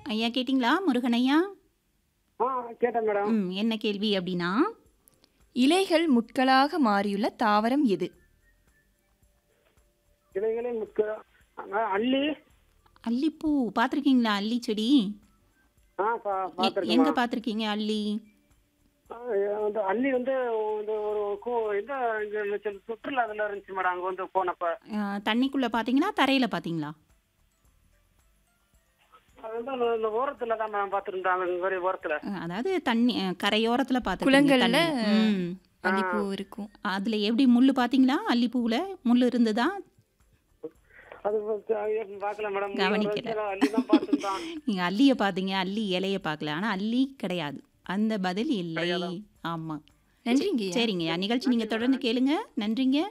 ஐயா கேட்டிங்களா முருகன் ஐயா ஆ கேட்டேன் மேடம் ம் என்ன கேள்வி அப்படின்னா இலைகள் முட்களாக மாறியுள்ள தாவரம் எது இலைகளே முக்க ஆ, அள்ளி அல்லிப்பூ பார்த்துருக்கீங்களா அல்லி செடி ஆ பா எ- பார்த்துருக்கேன் எங்க பார்த்துருக்கீங்க அல்லி வந்து அள்ளி வந்து இந்த ஒரு கு- இந்த இங்க சில சுற்றுலா இதுல இருந்துச்சு மேடம் அங்க வந்து போனப்ப ஆ, தண்ணிக்குள்ள பார்த்தீங்களா தரையில பார்த்தீங்களா அது வந்து அந்த- இந்த ஓரத்துல தான் மேம் பார்த்துருந்தேன் அந்த மாதிரி ஓரத்துல ஆ, அதாவது தண்ணி ஆ, கரையோரத்துல பார்த்துருக்கீங்க குளங்கள்ல தண்ணி. ம் அல்லிப்பூ இருக்கும் அதுல எப்படி முள்ளு பார்த்தீங்களா அல்லிப்பூவுல முள்ளு இருந்ததா அது வந்து, ஐயோ, பார்க்கல மேடம் கவனிக்கல. அள்ளி தான் பார்த்துருந்தான் நீங்க அல்லியை பார்த்தீங்க அல்லி இலைய பார்க்கல ஆனா அல்லி கிடையாது அந்த பதில் இல்லை ஆமா நன்றிங்க சரிங்க நிகழ்ச்சி நீங்க தொடர்ந்து கேளுங்க நன்றிங்க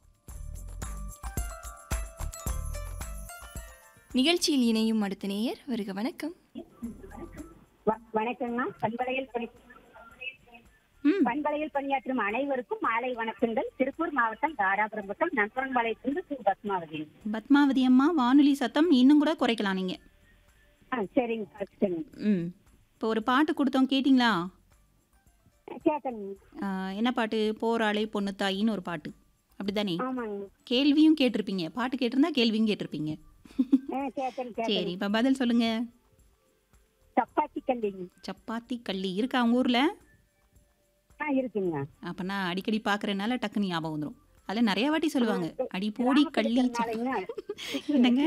நிகழ்ச்சியில் இணையும் அடுத்த நேயர் வருக வணக்கம் வ- வணக்கம்மா பண்பலையில் பணி ம் பண்பலையில் பணியாற்றும் அனைவருக்கும் மாலை வணக்கங்கள் திருப்பூர் மாவட்டம் தாராபுரம் வட்டம் நம்பரம்பாளையத்திலிருந்து திரு பத்மாவதி பத்மாவதி அம்மா வானொலி சத்தம் இன்னும் கூட குறைக்கலாம் நீங்க ஆ சரிங்க சார், சரிங்க ம் இப்போ ஒரு பாட்டு கொடுத்தோம் கேட்டிங்களா கேட்டேங்க ஆ, என்ன பாட்டு போராளே பொண்ணு தாயின்னு ஒரு பாட்டு அப்படிதானே ஆமாங்க கேள்வியும் கேட்டிருப்பீங்க பாட்டு கேட்டிருந்தா கேள்வியும் கேட்டிருப்பீங்க ஆ கேட்டேன் சரி கேட்டேன் இப்போ பதில் சொல்லுங்க சப்பாத்தி கண்டிங்க சப்பாத்தி கள்ளி இருக்கா உங்க ஊர்ல ஆ இருக்குங்க அப்பனா அடிக்கடி பார்க்கறதுனால டக்குன்னு ஞாபகம் வந்துடும் அதில் நிறைய வாட்டி சொல்லுவாங்க அடி போடி கள்ளி சப்பா- நாளைங்க என்னங்க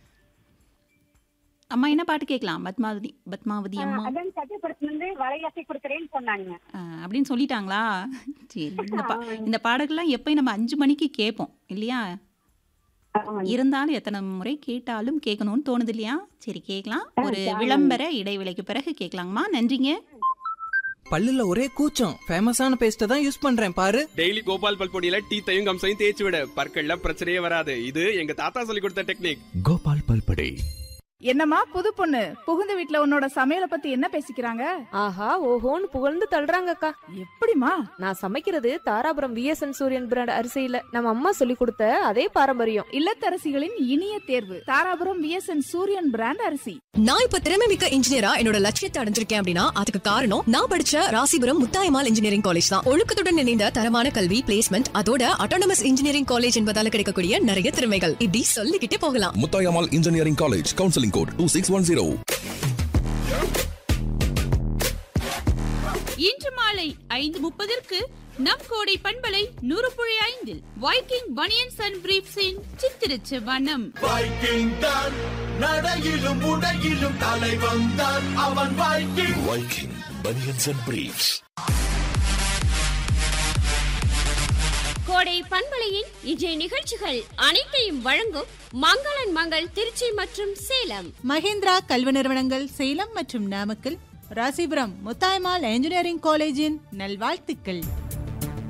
அம்மா என்ன பாட்டு கேட்கலாம் பத்மாவதி பத்மாவதி அம்மா அதான் சத்தியப்படுத்திலிருந்து வலையாசை கொடுக்குறேன்னு சொன்னாங்க ஆ, அப்படின்னு சொல்லிட்டாங்களா சரி இந்த பா இந்த பாடல்கள்லாம் எப்பயும் நம்ம அஞ்சு மணிக்கு கேட்போம் இல்லையா ஆமாங்க இருந்தாலும் எத்தனை முறை கேட்டாலும் கேட்கணும்னு தோணுது இல்லையா சரி கேட்கலாம் ஒரு விளம்பர இடைவேளைக்கு பிறகு கேட்கலாங்கம்மா நன்றிங்க பல்லுல ஒரே கூச்சம் ஃபேமஸான பேஸ்ட்டை தான் யூஸ் பண்றேன் பாரு டெய்லி கோபால் பல் பொடியில டீத்தையும் கம்சையும் தேய்ச்சி விட பற்கள்ல பிரச்சனையே வராது இது எங்க தாத்தா சொல்லி கொடுத்த டெக்னிக் கோபால் பல்படை என்னம்மா புது பொண்ணு புகுந்த வீட்ல உன்னோட சமையலை பத்தி என்ன பேசிக்கிறாங்க ஆஹா ஓஹோன்னு புகழ்ந்து தள்ளுறாங்கக்கா எப்படிமா நான் சமைக்கிறது தாராபுரம் விஎஸ்என் சூரியன் பிராண்ட் அரிசியில நம்ம அம்மா சொல்லி கொடுத்த அதே பாரம்பரியம் இல்லத்தரசிகளின் இனிய தேர்வு தாராபுரம் விஎஸ்என் சூரியன் பிராண்ட் அரிசி நான் இப்ப திறமை மிக்க இன்ஜினியரா என்னோட லட்சியத்தை அடைஞ்சிருக்கேன் அப்படின்னா அதுக்கு காரணம் நான் படிச்ச ராசிபுரம் முத்தாயமால் இன்ஜினியரிங் காலேஜ் தான் ஒழுக்கத்துடன் இணைந்த தரமான கல்வி பிளேஸ்மெண்ட் அதோட அட்டானமஸ் இன்ஜினியரிங் காலேஜ் என்பதால கிடைக்கக்கூடிய நிறைய திறமைகள் இப்படி சொல்லிக்கிட்டே போகலாம் Muthayammal engineering college counselling code two six one zero இன்று மாலை ஐந்து முப்பதற்கு நம் கோடை பண்பலை நூறு புள்ளி ஐந்தில் வைக்கிங் பனியன்ஸ் அண்ட் பிரீப்ஸின் சித்திரச்சு வனம் வைக்கிங் தான் நடையிலும் உடையிலும் தலை வந்தான் அவன் Viking Viking banians and briefs Kodai பண்பலையின் இன்றைய நிகழ்ச்சிகள் அனைத்தையும் வழங்கும் மங்களன் மங்கள் திருச்சி மற்றும் சேலம் மகேந்திரா கல்வி நிறுவனங்கள் சேலம் மற்றும் நாமக்கல் ராசிபுரம் முத்தாய்மால் இன்ஜினியரிங் காலேஜின் நல்வாழ்த்துக்கள்